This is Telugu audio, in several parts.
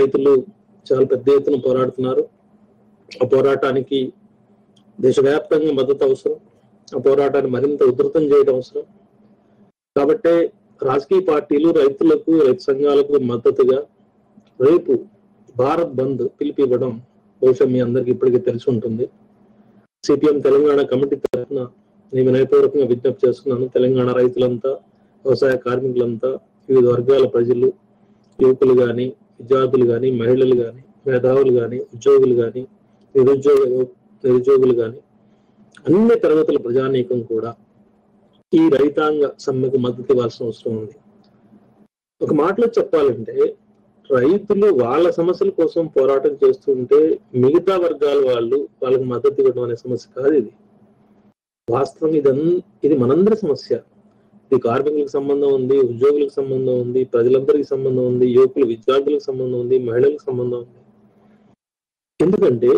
రైతులు చాలా పెద్ద ఎత్తున పోరాడుతున్నారు ఆ పోరాటానికి దేశవ్యాప్తంగా మద్దతు అవసరం ఆ పోరాటాన్ని మరింత ఉధృతం చేయడం అవసరం కాబట్టే రాజకీయ పార్టీలు రైతులకు రైతు సంఘాలకు మద్దతుగా రేపు భారత్ బంద్ పిలిపివ్వడం బహుశా మీ అందరికి ఇప్పటికీ తెలిసి ఉంటుంది సిపిఎం తెలంగాణ కమిటీ తరఫున నేను వినయపూర్వకంగా విజ్ఞప్తి చేస్తున్నాను తెలంగాణ రైతులంతా వ్యవసాయ కార్మికులంతా వివిధ వర్గాల ప్రజలు యువకులు కానీ విద్యార్థులు కానీ మహిళలు కానీ మేధావులు కానీ ఉద్యోగులు కానీ నిరుద్యోగ నిరుద్యోగులు కానీ అన్ని తరగతుల ప్రజానీకం కూడా ఈ రైతాంగ సమ్మెకు మద్దతు ఇవ్వాల్సిన అవసరం ఉంది ఒక మాటలో చెప్పాలంటే రైతులు వాళ్ళ సమస్యల కోసం పోరాటం చేస్తుంటే మిగతా వర్గాల వాళ్ళు వాళ్ళకి మద్దతు ఇవ్వడం అనే సమస్య కాదు ఇది వాస్తవం ఇదన్ ఇది మనందరి సమస్య ఇది కార్మికులకు సంబంధం ఉంది ఉద్యోగులకు సంబంధం ఉంది ప్రజలందరికీ సంబంధం ఉంది యువకులు విద్యార్థులకు సంబంధం ఉంది మహిళలకు సంబంధం ఉంది ఎందుకంటే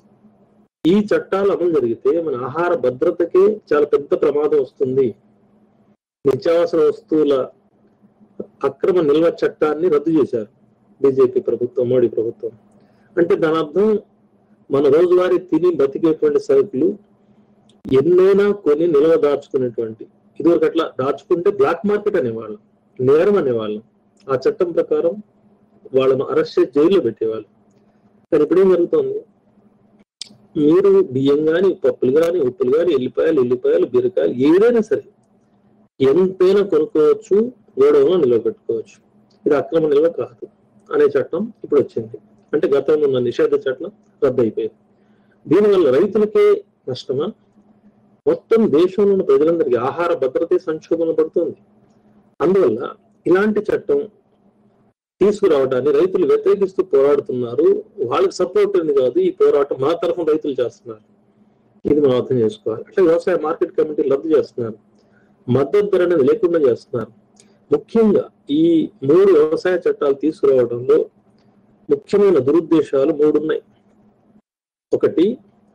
ఈ చట్టాలు అమలు జరిగితే మన ఆహార భద్రతకే చాలా పెద్ద ప్రమాదం వస్తుంది నిత్యావసర వస్తువుల అక్రమ నిల్వ చట్టాన్ని రద్దు చేశారు బీజేపీ ప్రభుత్వం మోడీ ప్రభుత్వం అంటే దాని అర్థం మన రోజువారీ తిని బతికేటువంటి సరుకులు ఎన్నైనా కొని నిల్వ దాచుకునేటువంటి ఇదివరకు అట్లా దాచుకుంటే బ్లాక్ మార్కెట్ అనేవాళ్ళం నేరం అనేవాళ్ళం ఆ చట్టం ప్రకారం వాళ్ళను అరెస్ట్ చేసి జైల్లో పెట్టేవాళ్ళు కానీ ఇప్పుడేం జరుగుతోంది మీరు బియ్యం కానీ పప్పులు కానీ ఉప్పులు కానీ ఎల్లిపాయలు ఎల్లిపాయలు బీరకాయలు ఏదైనా సరే ఎంతైనా కొనుక్కోవచ్చు గోడౌన్లో నిల్వ పెట్టుకోవచ్చు ఇది అక్రమ నిల్వ కాదు అనే చట్టం ఇప్పుడు వచ్చింది అంటే గతంలో ఉన్న నిషేధ చట్టం రద్దు అయిపోయింది దీనివల్ల రైతులకే నష్టమా మొత్తం దేశంలో ఉన్న ప్రజలందరికీ ఆహార భద్రతే సంక్షోభంలో పడుతుంది అందువల్ల ఇలాంటి చట్టం తీసుకురావడాన్ని రైతులు వ్యతిరేకిస్తూ పోరాడుతున్నారు వాళ్ళకి సపోర్ట్ అని కాదు ఈ పోరాటం మా తరఫున రైతులు చేస్తున్నారు ఇది మనం అర్థం చేసుకోవాలి అట్లా వ్యవసాయ మార్కెట్ కమిటీ రద్దు చేస్తున్నారు మద్దతు ధర అనేది లేకుండా చేస్తున్నారు ముఖ్యంగా ఈ మూడు వ్యవసాయ చట్టాలు తీసుకురావడంలో ముఖ్యమైన దురుద్దేశాలు మూడు ఉన్నాయి ఒకటి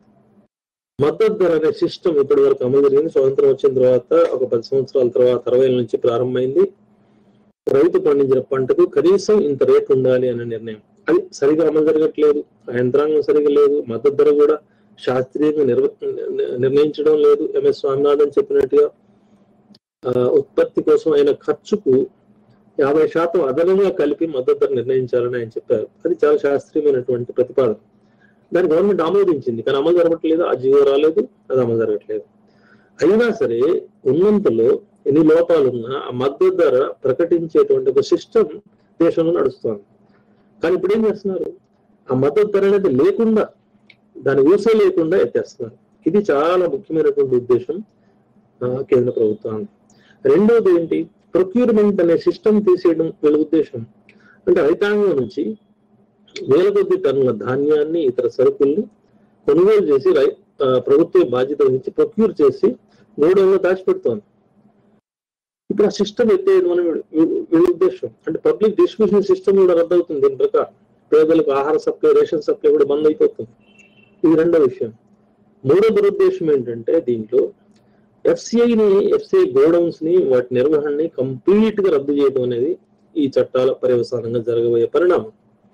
మద్దతు ధర అనే సిస్టమ్ ఇప్పటి వరకు అమలు జరిగింది స్వతంత్రం వచ్చిన తర్వాత ఒక పది సంవత్సరాల తర్వాత అరవై నుంచి ప్రారంభమైంది రైతు పండించిన పంటకు కనీసం ఇంత రేటు ఉండాలి అనే నిర్ణయం అది సరిగా అమలు జరగట్లేదు ఆ యంత్రాంగం సరిగా లేదు మద్దతు ధర కూడా శాస్త్రీయంగా నిర్వ నిర్ణయించడం లేదు ఎంఎస్ స్వామినాథన్ చెప్పినట్టుగా ఆ, ఉత్పత్తి కోసం అయిన ఖర్చుకు యాభై శాతం అదనంగా కలిపి మద్దతు ధర నిర్ణయించాలని ఆయన చెప్పారు అది చాలా శాస్త్రీయమైనటువంటి ప్రతిపాదన దాన్ని గవర్నమెంట్ ఆమోదించింది కానీ అమలు జరగట్లేదు ఆ జీవో రాలేదు అది అమలు జరగట్లేదు అయినా సరే ఉన్నంతలో ఎన్ని లోపాలున్నా ఆ మద్దతు ధర ప్రకటించేటువంటి ఒక సిస్టమ్ దేశంలో నడుస్తోంది కానీ ఇప్పుడు ఏం చేస్తున్నారు ఆ మద్దతు ధర అనేది లేకుండా దాని ఊసే లేకుండా ఎత్తేస్తున్నారు ఇది చాలా ముఖ్యమైనటువంటి ఉద్దేశం ఆ, కేంద్ర ప్రభుత్వానికి రెండవది ఏంటి ప్రొక్యూర్మెంట్ అనే సిస్టమ్ తీసేయడం వీళ్ళ ఉద్దేశం అంటే రైతాంగం నుంచి వేల కొద్ది టన్నుల ధాన్యాన్ని ఇతర సరుకుల్ని కొనుగోలు చేసి రై ఆ, ప్రభుత్వ బాధ్యత వహించి ప్రొక్యూర్ చేసి గోడౌన్లో దాచిపెడుతోంది ఇప్పుడు ఆ సిస్టమ్ ఎత్తేయడం అని వీళ్ళ- వీళ్ళ వీళ్ళ ఉద్దేశం అంటే పబ్లిక్ డిస్ట్రిబ్యూషన్ సిస్టమ్ కూడా రద్దు అవుతుంది దీని ప్రకారం పేదలకు ఆహార సప్లై రేషన్ సప్లై కూడా బంద్ అయిపోతుంది ఇది రెండో విషయం మూడో దురుద్దేశం ఏంటంటే దీంట్లో ఎఫ్సిఐని ఎఫ్సిఐ గోడౌన్స్ ని వాటి నిర్వహణని కంప్లీట్ గా రద్దు చేయడం అనేది ఈ చట్టాల పర్యవసానంగా జరగబోయే పరిణామం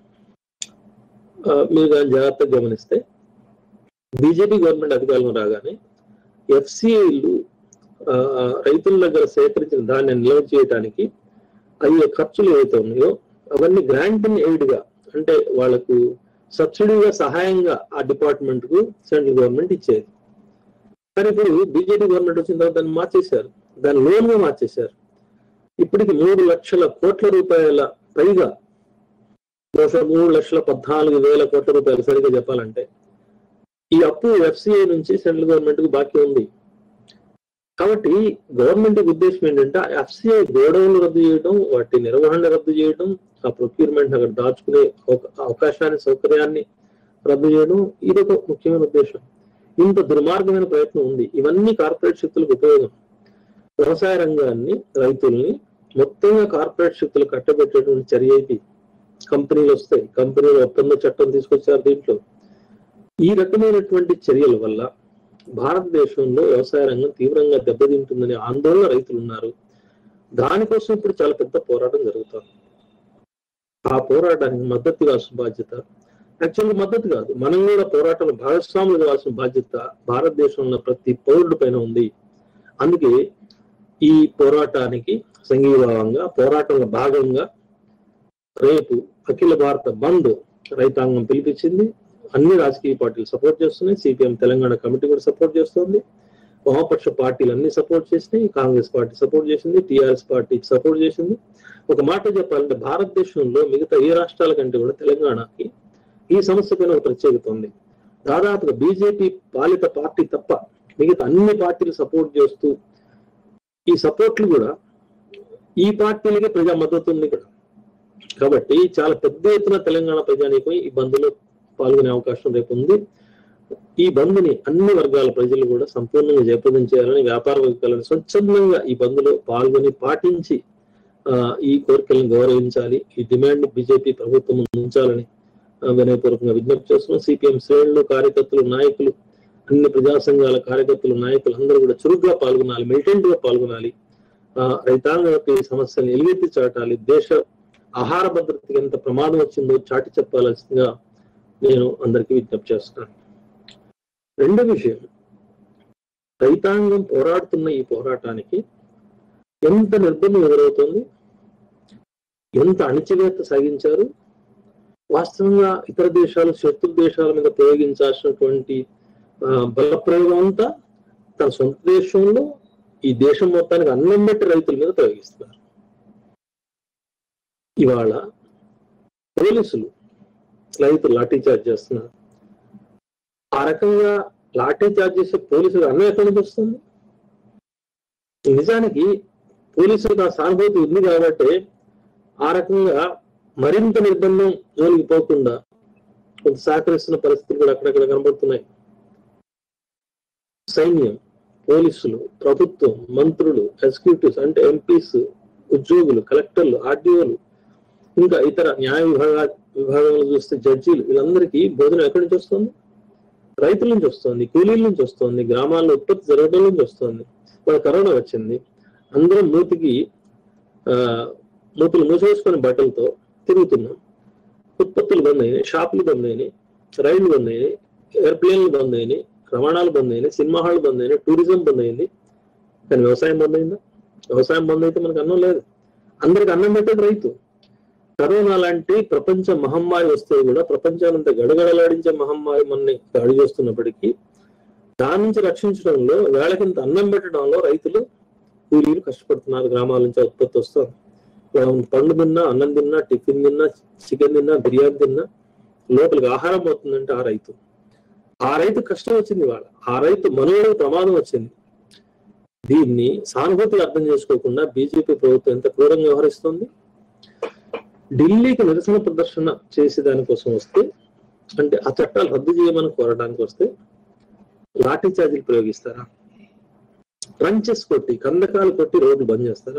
ఆ, మీరు కానీ జాగ్రత్తగా గమనిస్తే బీజేపీ గవర్నమెంట్ అధికారంలో రాగానే ఎఫ్సిఐలు రైతుల దగ్గర సేకరించిన ధాన్యాన్ని నిల్వ చేయడానికి అయ్యే ఖర్చులు ఏవైతే ఉన్నాయో అవన్నీ గ్రాంట్ అండ్ ఎయిడ్ గా అంటే వాళ్ళకు సబ్సిడీగా సహాయంగా ఆ డిపార్ట్మెంట్ కు సెంట్రల్ గవర్నమెంట్ ఇచ్చేది కానీ ఇప్పుడు బీజేపీ గవర్నమెంట్ వచ్చిన తర్వాత దాన్ని మార్చేశారు దాన్ని లోన్ గా మార్చేశారు ఇప్పటికి మూడు లక్షల కోట్ల రూపాయల పైగా బహుశా మూడు లక్షల పద్నాలుగు వేల కోట్ల రూపాయలు సరిగ్గా చెప్పాలంటే ఈ అప్పు ఎఫ్సిఐ నుంచి సెంట్రల్ గవర్నమెంట్ కు బాకీ ఉంది కాబట్టి గవర్నమెంట్ ఉద్దేశం ఏంటంటే ఎఫ్సిఐ గోడౌన్లు రద్దు చేయడం వాటి నిర్వహణ రద్దు చేయడం ఆ ప్రొక్యూర్మెంట్ అక్కడ దాచుకునే అవక- అవకాశాన్ని సౌకర్యాన్ని రద్దు చేయడం ఇది ఒక ముఖ్యమైన ఉద్దేశం ఇంత దుర్మార్గమైన ప్రయత్నం ఉంది ఇవన్నీ కార్పొరేట్ శక్తులకు ఉపయోగం వ్యవసాయ రంగాన్ని రైతుల్ని మొత్తంగా కార్పొరేట్ శక్తులు కట్టబెట్టేటువంటి చర్య ఇది కంపెనీలు వస్తాయి కంపెనీలు ఒప్పంద చట్టం తీసుకొచ్చారు దీంట్లో ఈ రకమైనటువంటి చర్యల వల్ల భారతదేశంలో వ్యవసాయ రంగం తీవ్రంగా దెబ్బతింటుందనే ఆందోళన రైతులు ఉన్నారు దానికోసం ఇప్పుడు చాలా పెద్ద పోరాటం జరుగుతుంది ఆ పోరాటానికి మద్దతు ఇవ్వాల్సిన బాధ్యత యాక్చువల్గా మద్దతు కాదు మనం కూడా పోరాటంలో భాగస్వాములు కావాల్సిన బాధ్యత భారతదేశంలో ఉన్న ప్రతి పౌరుడి పైన ఉంది అందుకే ఈ పోరాటానికి సంఘీభావంగా పోరాటంలో భాగంగా రేపు అఖిల భారత బంద్ రైతాంగం పిలిపించింది అన్ని రాజకీయ పార్టీలు సపోర్ట్ చేస్తున్నాయి సిపిఎం తెలంగాణ కమిటీ కూడా సపోర్ట్ చేస్తుంది వామపక్ష పార్టీలు అన్ని సపోర్ట్ చేసినాయి కాంగ్రెస్ పార్టీ సపోర్ట్ చేసింది టిఆర్ఎస్ పార్టీ సపోర్ట్ చేసింది ఒక మాట చెప్పాలంటే భారతదేశంలో మిగతా ఏ రాష్ట్రాల కంటే కూడా తెలంగాణకి ఈ సమస్య పైన ఒక ప్రత్యేకత ఉంది దాదాపుగా బీజేపీ పాలిత పార్టీ తప్ప మిగతా అన్ని పార్టీలు సపోర్ట్ చేస్తూ ఈ సపోర్ట్లు కూడా ఈ పార్టీలకే ప్రజా మద్దతు ఉంది ఇక్కడ కాబట్టి చాలా పెద్ద ఎత్తున తెలంగాణ ప్రజానీకం ఈ బంద్లో పాల్గొనే అవకాశం రేపు ఉంది ఈ బంద్ని అన్ని వర్గాల ప్రజలు కూడా సంపూర్ణంగా జయప్రదం చేయాలని వ్యాపార వర్గాలను స్వచ్ఛందంగా ఈ బంద్లో పాల్గొని పాటించి ఆ, ఈ కోరికలను గౌరవించాలి ఈ డిమాండ్ బీజేపీ ప్రభుత్వం ముందు ఉంచాలని ఆ, వినయపూర్వకంగా విజ్ఞప్తి చేస్తున్నాం సిపిఎం శ్రేణులు కార్యకర్తలు నాయకులు అన్ని ప్రజా సంఘాల కార్యకర్తలు నాయకులు అందరూ కూడా చురుగ్గా పాల్గొనాలి మిలిటెంట్ గా పాల్గొనాలి ఆ, రైతాంగం యొక్క ఈ సమస్యను ఎలుగెత్తి చాటాలి దేశ ఆహార భద్రతకి ఎంత ప్రమాదం వచ్చిందో చాటి చెప్పాల్సిందిగా నేను అందరికీ విజ్ఞప్తి చేస్తున్నాను రెండో విషయం రైతాంగం పోరాడుతున్న ఈ పోరాటానికి ఎంత నిర్బంధం ఎదురవుతుంది ఎంత అణిచివేత సాగించారు వాస్తవంగా ఇతర దేశాలు శత్రు దేశాల మీద ప్రయోగించాల్సినటువంటి ఆ, బల ప్రయోగం అంతా తన సొంత దేశంలో ఈ దేశం మొత్తానికి అన్నం పెట్టి రైతుల మీద ప్రయోగిస్తున్నారు ఇవాళ పోలీసులు రైతులు లాఠీ చార్జ్ చేస్తున్నారు ఆ రకంగా లాఠీ చార్జ్ చేసే పోలీసులు అన్నం ఎక్కడి నుంచి వస్తుంది నిజానికి పోలీసులకు ఆ సానుభూతి ఉంది కాబట్టి ఆ రకంగా మరింత నిర్బంధం జోలికి పోకుండా కొంత సహకరిస్తున్న పరిస్థితులు కూడా అక్కడక్కడ కనబడుతున్నాయి సైన్యం పోలీసులు ప్రభుత్వం మంత్రులు ఎగ్జిక్యూటివ్స్ అంటే ఎంపీస్ ఉద్యోగులు కలెక్టర్లు ఆర్డీఓలు ఇంకా ఇతర న్యాయ విభాగ విభాగంలో చూస్తే జడ్జీలు వీళ్ళందరికీ భోజనం ఎక్కడి నుంచి వస్తుంది రైతుల నుంచి వస్తుంది కూలీల నుంచి వస్తుంది గ్రామాల్లో ఉత్పత్తి జరగడం నుంచి వస్తుంది మన కరోనా వచ్చింది అందరం మూతికి ఆ మూతులు మూసేసుకొని బట్టలతో తిరుగుతున్నాం ఉత్పత్తులు బంద్ అయినాయి షాపులు బంద్ అయినాయి రైళ్లు బంద్ అయినాయి ఎయిర్ప్లేన్లు బంద్ అయినాయి రవాణాలు బంద్ అయినాయి సినిమా హాల్ బంద్ అయినాయి టూరిజం బంద్ అయింది కానీ వ్యవసాయం బంద్ అయిందా వ్యవసాయం బంద్ అయితే మనకు అన్నం లేదు అందరికి అన్నం పెట్టేది రైతు కరోనా లాంటి ప్రపంచ మహమ్మారి వస్తే కూడా ప్రపంచానంతా గడగడలాడించే మహమ్మారి మనని దాడి చేస్తున్నప్పటికీ దాని నుంచి రక్షించడంలో వేళకింత అన్నం పెట్టడంలో రైతులు కూలీలు కష్టపడుతున్నారు గ్రామాల నుంచి ఆ ఉత్పత్తి వస్తుంది మనం పండు తిన్నా అన్నం తిన్నా టిఫిన్ తిన్నా చికెన్ తిన్నా బిర్యానీ తిన్నా లోపలికి ఆహారం అవుతుందంటే ఆ రైతు ఆ రైతు కష్టం వచ్చింది వాళ్ళ ఆ రైతు మనోడికి ప్రమాదం వచ్చింది దీన్ని సానుభూతి అర్థం చేసుకోకుండా బీజేపీ ప్రభుత్వం ఎంత క్రూరంగా వ్యవహరిస్తుంది ఢిల్లీకి నిరసన ప్రదర్శన చేసే దానికోసం వస్తే అంటే ఆ చట్టాలు రద్దు చేయమని కోరడానికి వస్తే లాఠీ చార్జీలు ప్రయోగిస్తారా ట్రంచెస్ కొట్టి కందకాలు కొట్టి రోడ్లు బంద్ చేస్తారా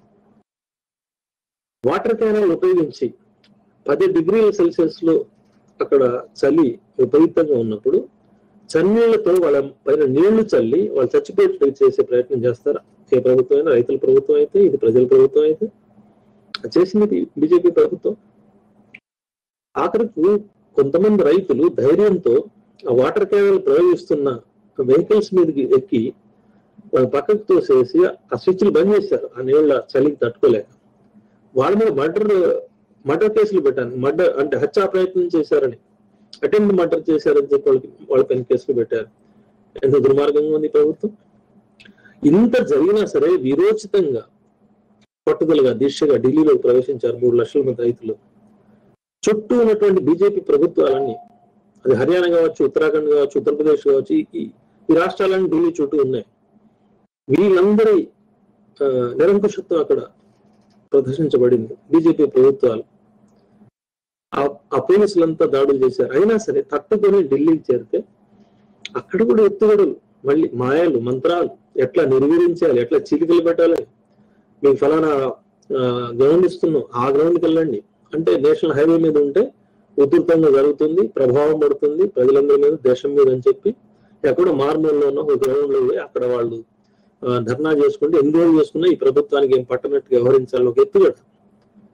వాటర్ క్యానల్ ఉపయోగించి పది డిగ్రీల సెల్సియస్ లో అక్కడ చలి విపరీతంగా ఉన్నప్పుడు చన్నీళ్లతో వాళ్ళ పైన నీళ్లు చల్లి వాళ్ళు చచ్చిపోయేట్టు చేసే ప్రయత్నం చేస్తారా ఏ ప్రభుత్వం అయినా రైతుల ప్రభుత్వం అయితే ఇది ప్రజల ప్రభుత్వం అయితే అది చేసింది బీజేపీ ప్రభుత్వం ఆఖరికి కొంతమంది రైతులు ధైర్యంతో ఆ వాటర్ క్యానల్ ప్రయోగిస్తున్న వెహికల్స్ మీదకి ఎక్కి వాళ్ళ పక్కకు తోసేసి ఆ స్విచ్లు బంద్ చేశారు ఆ నీళ్ళ చలికి తట్టుకోలేక వాళ్ళ మీద మర్డర్ మర్డర్ కేసులు పెట్టాను మర్డర్ అంటే హత్యా ప్రయత్నం చేశారని అటెంప్ట్ మర్డర్ చేశారని చెప్పి వాళ్ళకి వాళ్ళ పైన కేసులు పెట్టారు ఎంత దుర్మార్గంగా ఉంది ఈ ప్రభుత్వం ఇంత జరిగినా సరే విరోచితంగా పట్టుదలగా దీక్షగా ఢిల్లీలో ప్రవేశించారు మూడు లక్షల మంది రైతులు చుట్టూ ఉన్నటువంటి బీజేపీ ప్రభుత్వాలన్నీ అది హర్యానా కావచ్చు ఉత్తరాఖండ్ కావచ్చు ఉత్తరప్రదేశ్ కావచ్చు ఈ- ఈ ఈ రాష్ట్రాలన్నీ ఢిల్లీ చుట్టూ ఉన్నాయి వీళ్ళందరి ఆ, నిరంకుశత్వం అక్కడ ప్రదర్శించబడింది బీజేపీ ప్రభుత్వాలు ఆ- ఆ పోలీసులంతా దాడులు చేశారు అయినా సరే తట్టుకొని ఢిల్లీకి చేరితే అక్కడ కూడా ఎత్తుగడలు మళ్ళీ మాయలు మంత్రాలు ఎట్లా నిర్వీరించాలి ఎట్లా చిలికలు పెట్టాలి మీకు ఫలానా గ్రౌండ్ ఇస్తున్నాం ఆ గ్రౌండ్కి వెళ్ళండి అంటే నేషనల్ హైవే మీద ఉంటే ఉధృతంగా జరుగుతుంది ప్రభావం పడుతుంది ప్రజలందరి మీద దేశం మీద అని చెప్పి ఎక్కడో మార్మూల్లో ఉన్న ఒక గ్రౌండ్ లో పోయి అక్కడ వాళ్ళు ఆ, ధర్నా చేసుకుంటే ఎన్ని రోజులు చేసుకున్నా ఈ ప్రభుత్వానికి ఏం పట్టనట్టు వ్యవహరించాలని ఒక ఎత్తుగడ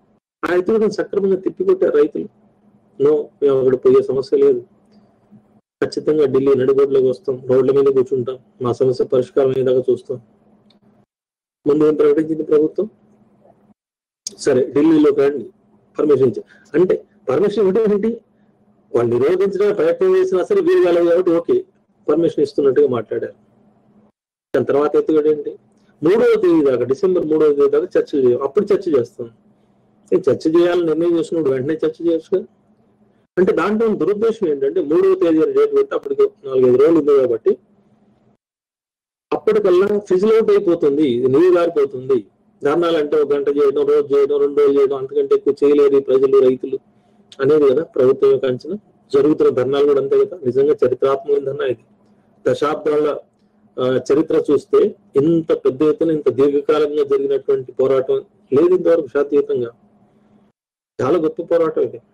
ఆ ఎత్తుగడను సక్రమంగా తిప్పికొట్టారు రైతులు నో మేము అక్కడ పోయే సమస్య లేదు ఖచ్చితంగా ఢిల్లీ నడిబొడ్లోకి వస్తాం రోడ్ల మీద కూర్చుంటాం మా సమస్య పరిష్కారం అయ్యేదాకా చూస్తాం ముందు ఏం ప్రకటించింది ప్రభుత్వం సరే ఢిల్లీలోకి రండి పర్మిషన్ ఇచ్చారు అంటే పర్మిషన్ ఇవ్వడం ఏంటి వాళ్ళు నిరోధించడానికి ప్రయత్నం చేసినా సరే వీలు కాలేదు కాబట్టి ఓకే పర్మిషన్ ఇస్తున్నట్టుగా మాట్లాడారు దాని తర్వాత ఎత్తుగడ ఏంటి మూడవ తేదీ దాకా డిసెంబర్ మూడవ తేదీ దాకా చర్చ చేయం అప్పుడు చర్చ చేస్తాం ఏ చర్చ చేయాలని నిర్ణయం చేసినప్పుడు వెంటనే చర్చ చేయొచ్చు కదా అంటే దాంట్లో ఉన్న దురుద్దేశం ఏంటంటే మూడవ తేదీ అని డేట్ పెట్టి అప్పటికి నాలుగైదు రోజులు ఉంది కాబట్టి అప్పటికల్లా ఫిజిల్ అవుట్ అయిపోతుంది ఇది నీరు గారిపోతుంది ధర్నాలు అంటే ఒక గంట చేయడం రోజు చేయడం రెండు రోజులు చేయడం అంతకంటే ఎక్కువ చేయలేరు ఈ ప్రజలు రైతులు అనేది కదా ప్రభుత్వం యొక్క అంచనా జరుగుతున్న ధర్నాలు కూడా అంతే కదా నిజంగా చరిత్రాత్మకమైన ధర్నా ఇది దశాబ్దాల ఆ, చరిత్ర చూస్తే ఇంత పెద్ద ఎత్తున ఇంత దీర్ఘకాలంగా జరిగినటువంటి పోరాటం లేదు ఇంతవరకు శాతీయుతంగా చాలా గొప్ప పోరాటం ఇది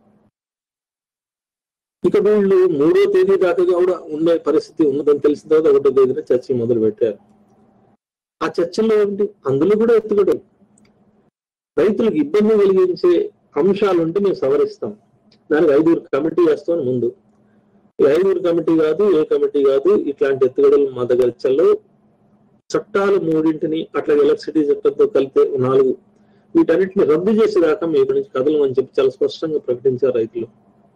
ఇక వీళ్ళు మూడో తేదీ దాకా కూడా ఉండే పరిస్థితి ఉన్నదని తెలిసిన తర్వాత ఒకటో తేదీన చర్చ మొదలు పెట్టారు ఆ చర్చల్లో ఏంటి అందులో కూడా ఎత్తుగడలు రైతులకు ఇబ్బంది కలిగించే అంశాలు ఉంటే మేము సవరిస్తాం దానికి ఐదుగురు కమిటీ వేస్తాం ముందు ఈ ఐదుగురు కమిటీ కాదు ఏ కమిటీ కాదు ఇట్లాంటి ఎత్తుగడలు మా దగ్గర చల్లో చట్టాలు మూడింటిని అట్లా ఎలక్ట్రిసిటీ చట్టంతో కలిపి నాలుగు వీటన్నిటిని రద్దు చేసేదాకా మీ ఇక్కడి నుంచి కదలమని చెప్పి చాలా స్పష్టంగా ప్రకటించారు రైతులు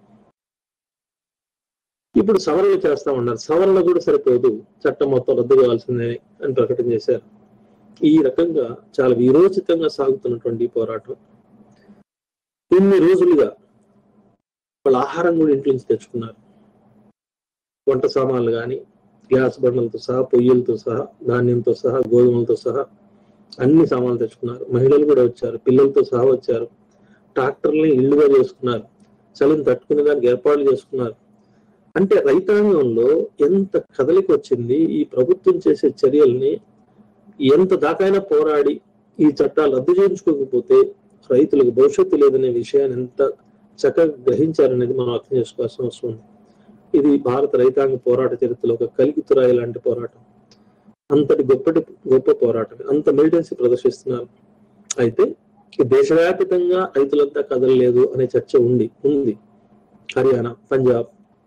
ఇప్పుడు సవరణ చేస్తా ఉన్నారు సవరణ కూడా సరిపోదు చట్టం మొత్తం రద్దు కావాల్సిందే అని ప్రకటన చేశారు ఈ రకంగా చాలా వీరోచితంగా సాగుతున్నటువంటి ఈ పోరాటం ఇన్ని రోజులుగా వాళ్ళ ఆహారం కూడా ఇంట్లో నుంచి తెచ్చుకున్నారు వంట సామాన్లు కానీ గ్యాస్ బండలతో సహా పొయ్యిలతో సహా ధాన్యంతో సహా గోధుమలతో సహా అన్ని సామాన్లు తెచ్చుకున్నారు మహిళలు కూడా వచ్చారు పిల్లలతో సహా వచ్చారు ట్రాక్టర్ని ఇళ్లుగా చేసుకున్నారు చలిని తట్టుకునే దానికి ఏర్పాట్లు చేసుకున్నారు అంటే రైతాంగంలో ఎంత కదలిక వచ్చింది ఈ ప్రభుత్వం చేసే చర్యల్ని ఎంత దాకైనా పోరాడి ఈ చట్టాలు రద్దు చేయించుకోకపోతే రైతులకు భవిష్యత్తు లేదనే విషయాన్ని ఎంత చక్కగా గ్రహించారనేది మనం అర్థం చేసుకోవాల్సిన అవసరం ఉంది ఇది భారత రైతాంగ పోరాట చరిత్రలో ఒక కలికితురాయి లాంటి పోరాటం అంతటి గొప్పటి గొప్ప పోరాటం అంత మిలిటెన్సీ ప్రదర్శిస్తున్నారు అయితే ఈ దేశవ్యాప్తంగా రైతులంతా కదలలేదు అనే చర్చ ఉంది ఉంది హర్యానా పంజాబ్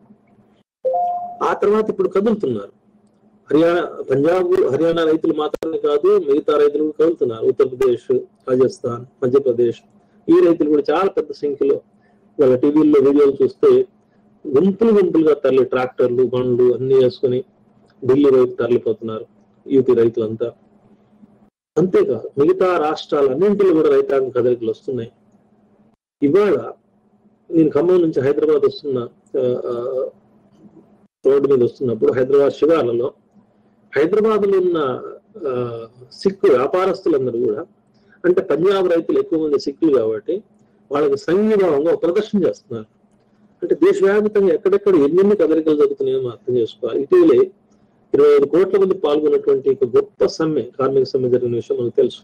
ఆ తర్వాత ఇప్పుడు కదులుతున్నారు హర్యానా పంజాబ్ హర్యానా రైతులు మాత్రమే కాదు మిగతా రైతులు కూడా కదులుతున్నారు ఉత్తరప్రదేశ్ రాజస్థాన్ మధ్యప్రదేశ్ ఈ రైతులు కూడా చాలా పెద్ద సంఖ్యలో వాళ్ళ టీవీల్లో వీడియోలు చూస్తే గుంపులు గుంపులుగా తరలి ట్రాక్టర్లు బండ్లు అన్ని వేసుకొని ఢిల్లీ వైపు తరలిపోతున్నారు యూపీ రైతులంతా అంతేకాదు మిగతా రాష్ట్రాలన్నింటిలో కూడా రైతాంగ కదలికలు వస్తున్నాయి ఇవాళ నేను ఖమ్మం నుంచి హైదరాబాద్ వస్తున్న ఆ, ఆ, రోడ్డు మీద వస్తున్నప్పుడు హైదరాబాద్ శివార్లలో హైదరాబాద్ లో ఉన్న ఆ, సిక్కు వ్యాపారస్తులందరూ కూడా అంటే పంజాబ్ రైతులు ఎక్కువ మంది సిక్కులు కాబట్టి వాళ్ళకి సంఘీభావంగా ఒక ప్రదర్శన చేస్తున్నారు అంటే దేశవ్యాప్తంగా ఎక్కడెక్కడ ఎన్నెన్ని కదలికలు జరుగుతున్నాయో మనం అర్థం చేసుకోవాలి ఇటీవలే ఇరవై ఐదు కోట్ల మంది పాల్గొన్నటువంటి ఒక గొప్ప సమ్మె కార్మిక సమ్మె జరిగిన విషయం మనకు తెలుసు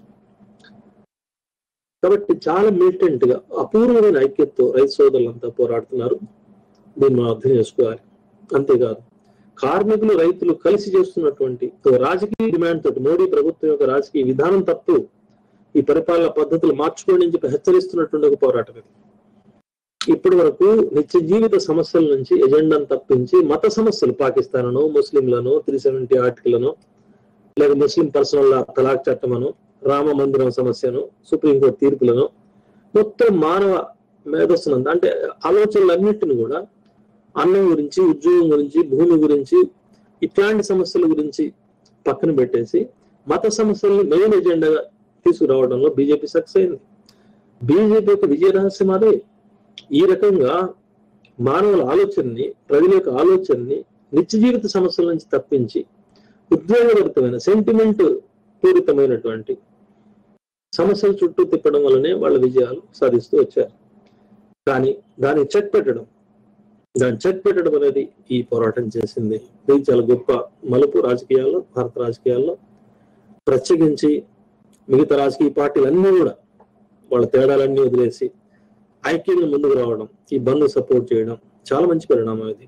కాబట్టి చాలా మిలిటెంట్ గా అపూర్వమైన ఐక్యతతో రైతు సోదరులంతా పోరాడుతున్నారు దీన్ని మనం అర్థం చేసుకోవాలి అంతేకాదు కార్మికులు రైతులు కలిసి చేస్తున్నటువంటి ఒక రాజకీయ డిమాండ్ తోటి మోడీ ప్రభుత్వం యొక్క రాజకీయ విధానం తప్పు ఈ పరిపాలన పద్ధతులు మార్చుకోండి అని చెప్పి హెచ్చరిస్తున్నటువంటి ఒక పోరాటం ఇది ఇప్పటి వరకు నిత్య జీవిత సమస్యల నుంచి ఎజెండాను తప్పించి మత సమస్యలు పాకిస్తాన్ను ముస్లింలను త్రీ సెవెంటీ ఆర్టికలను లేక ముస్లిం పర్సనల్ తలాక్ చట్టమను రామ మందిరం సమస్యను సుప్రీంకోర్టు తీర్పులను మొత్తం మానవ మేధస్సునంత అంటే ఆలోచనలన్నింటిని కూడా అన్నం గురించి ఉద్యోగం గురించి భూమి గురించి ఇట్లాంటి సమస్యల గురించి పక్కన పెట్టేసి మత సమస్యల్ని మెయిన్ ఎజెండాగా తీసుకురావడంలో బీజేపీ సక్సెస్ అయింది బీజేపీ యొక్క విజయ రహస్యం అదే ఈ రకంగా మానవుల ఆలోచనని ప్రజల యొక్క ఆలోచనని నిత్య జీవిత సమస్యల నుంచి తప్పించి ఉద్వేగభరితమైన సెంటిమెంట్ పూరితమైనటువంటి సమస్యల చుట్టూ తిప్పడం వల్లనే వాళ్ళ విజయాలు సాధిస్తూ వచ్చారు కానీ దాన్ని చెక్ పెట్టడం దాన్ని చెక్ పెట్టడం అనేది ఈ పోరాటం చేసింది ఇది చాలా గొప్ప మలుపు రాజకీయాల్లో భారత రాజకీయాల్లో ప్రత్యేకించి మిగతా రాజకీయ పార్టీలు అన్నీ కూడా వాళ్ళ తేడాలన్నీ వదిలేసి ఐక్యంగా ముందుకు రావడం ఈ బంద్ సపోర్ట్ చేయడం చాలా మంచి పరిణామం ఇది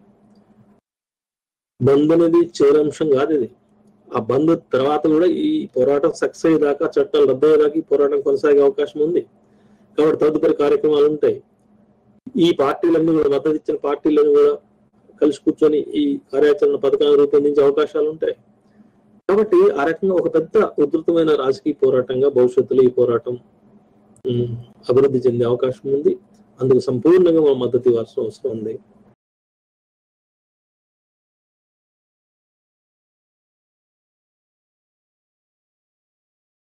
బంద్ అనేది చివరి అంశం కాదు ఇది ఆ బంద్ తర్వాత కూడా ఈ పోరాటం సక్సెస్ అయ్యేదాకా చట్టాలు రద్దు అయ్యేదాకా ఈ పోరాటం కొనసాగే అవకాశం ఉంది కాబట్టి తదుపరి కార్యక్రమాలు ఉంటాయి ఈ పార్టీలన్నీ కూడా మద్దతు ఇచ్చిన పార్టీలను కూడా కలిసి కూర్చొని ఈ కార్యాచరణ పథకాలను రూపొందించే అవకాశాలు ఉంటాయి కాబట్టి ఆ రకంగా ఒక పెద్ద ఉధృతమైన రాజకీయ పోరాటంగా భవిష్యత్తులో ఈ పోరాటం ఉమ్, అభివృద్ధి చెందే అవకాశం ఉంది అందుకు సంపూర్ణంగా మనం మద్దతు ఇవ్వాల్సిన అవసరం ఉంది